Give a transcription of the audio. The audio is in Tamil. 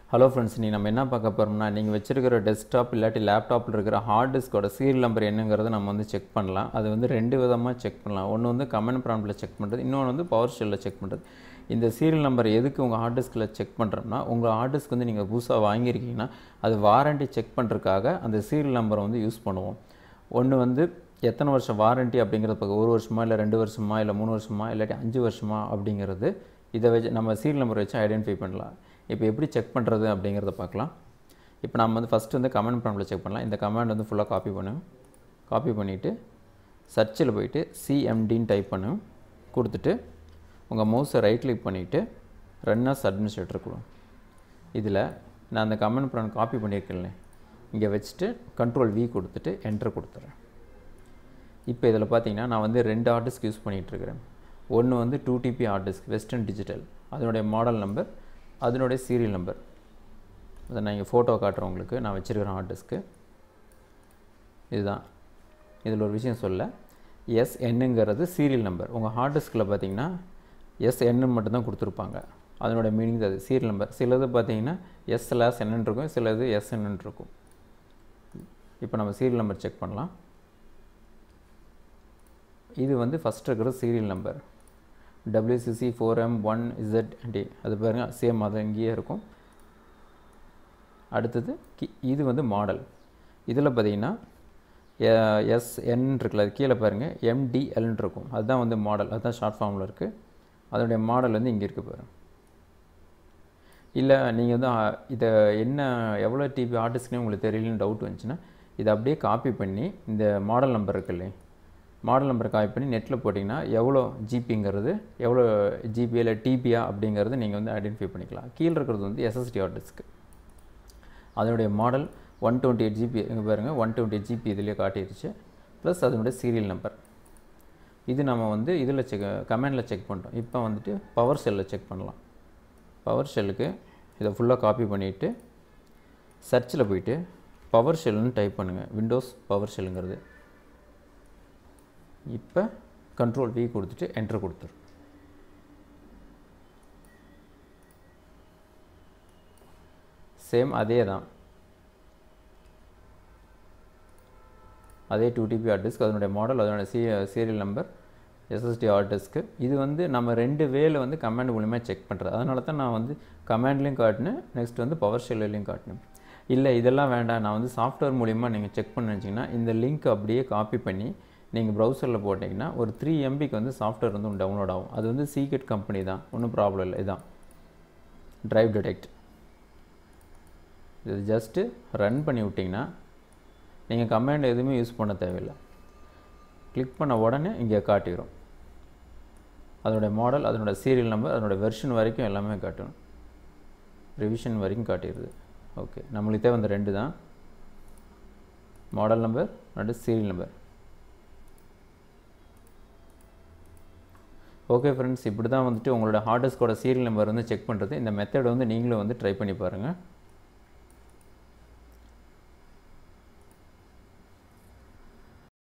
ஹலோ ஃப்ரெண்ட்ஸ் நீ நம்ம என்ன பார்க்க போகிறோம்னா நீங்கள் வச்சிருக்கிற டெஸ்க்டாப் இல்லாட்டி லேப்டாப்பில் இருக்கிற ஹார்ட் டிஸ்கோட சீரியல் நம்பர் என்னங்கிறத நம்ம வந்து செக் பண்ணலாம் அது வந்து ரெண்டு விதமாக செக் பண்ணலாம் ஒன்று வந்து கமெண்ட் ப்ராம்ப்டில் செக் பண்ணுறது இன்னொன்று வந்து பவர் ஷெல்லில் செக் பண்ணுறது இந்த சீரியல் நம்பர் எதுக்கு உங்கள் ஹார்ட் டிஸ்கில் செக் பண்ணுறோம்னா உங்கள் ஹார்ட் டிஸ்க் வந்து நீங்கள் புதுசாக வாங்கியிருக்கீங்கன்னா அது வாரண்ட்டி செக் பண்ணுறதுக்காக அந்த சீரியல் நம்பரை வந்து யூஸ் பண்ணுவோம் ஒன்று வந்து எத்தனை வருஷம் வாரண்ட்டி அப்படிங்கிறது பார்க்க ஒரு வருஷமா இல்லை ரெண்டு வருஷமா இல்லை மூணு வருஷமா இல்லாட்டி அஞ்சு வருஷமா அப்படிங்கிறது இதை வச்சு நம்ம சீரியல் நம்பர் வச்சு ஐடென்டிஃபை பண்ணலாம் இப்போ எப்படி செக் பண்ணுறது அப்படிங்கிறத பார்க்கலாம் இப்போ நம்ம வந்து ஃபஸ்ட்டு வந்து கமெண்ட் ப்ராம்ப்டில் செக் பண்ணலாம் இந்த கமெண்ட் வந்து ஃபுல்லாக காப்பி பண்ணும் காப்பி பண்ணிவிட்டு சர்ச்சில் போயிட்டு சிஎம்டின்னு டைப் பண்ணும் கொடுத்துட்டு உங்கள் மவுஸை ரைட் கிளிக் பண்ணிவிட்டு ரன்னர்ஸ் அட்மினிஸ்ட்ரேட்டர் கொடு இதில் நான் அந்த கமெண்ட் ப்ரான் காப்பி பண்ணியிருக்கேன்ல இங்கே வச்சுட்டு கண்ட்ரோல் வி கொடுத்துட்டு என்டர் கொடுத்துட்றேன் இப்போ இதில் பார்த்தீங்கன்னா நான் வந்து ரெண்டு ஆர்டிஸ்க் யூஸ் பண்ணிகிட்ருக்கிறேன் ஒன்று வந்து two TB hard disk western digital அதனுடைய மாடல் நம்பர் அதனுடைய சீரியல் நம்பர் அதை நான் இங்கே ஃபோட்டோ காட்டுறேன் உங்களுக்கு நான் வச்சுருக்கிறேன் ஹார்ட் டிஸ்க்கு இதுதான் இதில் ஒரு விஷயம் சொல்ல எஸ் என்னங்கிறது சீரியல் நம்பர் உங்கள் ஹார்ட் டிஸ்கில் பார்த்தீங்கன்னா எஸ் என்னு மட்டும்தான் கொடுத்துருப்பாங்க அதனோட மீனிங் அது சீரியல் நம்பர் சிலது பார்த்தீங்கன்னா எஸ் லாஸ் என்னன்னு இருக்கும் சிலது எஸ் என்னன்னு இருக்கும் இப்போ நம்ம சீரியல் நம்பர் செக் பண்ணலாம் இது வந்து ஃபஸ்ட் இருக்கிற serial number WCC four M one Z T அது பாருங்கள் சேம் அது இங்கேயே இருக்கும் அடுத்தது கி- இது வந்து மாடல் இதில் பார்த்தீங்கன்னா எஸ் என் இருக்குல்ல அது கீழே பாருங்கள் எம்டிஎல்னு இருக்கும் அதுதான் வந்து மாடல் அதுதான் ஷார்ட் ஃபார்மில் இருக்குது அதனுடைய மாடல் வந்து இங்கே இருக்குது பாருங்க இல்லை நீங்கள் வந்து ஆ, இதை என்ன எவ்வளோ டிபி ஆர்டிஸ்ட்னே உங்களுக்கு தெரியலன்னு டவுட் வந்துச்சுன்னா இதை அப்படியே காப்பி பண்ணி இந்த மாடல் நம்பர் இருக்கு இல்லையா மாடல் நம்பர் காப்பி பண்ணி நெட்டில் போட்டிங்கன்னா எவ்வளோ ஜிபிங்கிறது எவ்வளோ ஜிபி இல்லை டிபியா அப்படிங்கிறது நீங்கள் வந்து ஐடென்டிஃபை பண்ணிக்கலாம் கீழே இருக்கிறது வந்து எஸ்எஸ்டி ஆர்டிஸ்க்கு அதனுடைய model one twenty eight GB இங்கே பாருங்கள் ஒன் டுவெண்ட்டி எயிட் ஜிபி இதுலேயே காட்டிடுச்சு ப்ளஸ் அதனுடைய சீரியல் நம்பர் இது நம்ம வந்து இதில் செக் கமெண்டில் செக் பண்ணிட்டோம் இப்போ வந்துட்டு பவர் ஷெல்லில் செக் பண்ணலாம் பவர் ஷெல்லுக்கு இதை ஃபுல்லாக காப்பி பண்ணிவிட்டு சர்ச்சில் போயிட்டு பவர் ஷெல்லுன்னு டைப் பண்ணுங்கள் விண்டோஸ் பவர் ஷெல்லுங்கிறது இப்போ கண்ட்ரோல் வி கொடுத்துட்டு என்டர் கொடுத்துரு சேம் அதே தான் அதே டூ டிபி ஹார்ட் டிஸ்க் அதனுடைய மாடல் அதனுடைய C serial number SSD hard disk இது வந்து நம்ம ரெண்டு வேல வந்து கமாண்ட் மூலிமா செக் பண்ணுறது அதனால தான் நான் வந்து கமாண்ட்லேயும் காட்டினேன் நெக்ஸ்ட் வந்து பவர் ஷெல்லையும் காட்டினேன் இல்லை இதெல்லாம் வேண்டாம் நான் வந்து சாஃப்ட்வேர் மூலிமா நீங்கள் செக் பண்ண வச்சிங்கன்னா இந்த லிங்க் அப்படியே காப்பி பண்ணி நீங்கள் ப்ரௌசரில் போட்டிங்கன்னா ஒரு த்ரீ எம்பிக்கு வந்து சாஃப்ட்வேர் வந்து டவுன்லோட் ஆகும் அது வந்து சீக்ரெட் கம்பெனி தான் ஒன்றும் ப்ராப்ளம் இல்லை இதான் டிரைவ் டிடெக்ட் இது ஜஸ்ட்டு ரன் பண்ணி விட்டிங்கன்னா நீங்கள் கமாண்ட் எதுவுமே யூஸ் பண்ண தேவையில்லை கிளிக் பண்ண உடனே இங்கே காட்டிடும் அதனுடைய மாடல் அதனோட சீரியல் நம்பர் அதனோட வெர்ஷன் வரைக்கும் எல்லாமே காட்டும் ரிவிஷன் வரைக்கும் காட்டிடுது ஓகே நம்மளுக்கு தேவை அந்த ரெண்டு தான் model number and serial number okay friends இப்படி தான் வந்துட்டு உங்களோட ஹார்ட் டிஸ்கோட சீரியல் நம்பர் வந்து செக் பண்ணுறது இந்த மெத்தட் வந்து நீங்களும் வந்து ட்ரை பண்ணி பாருங்கள்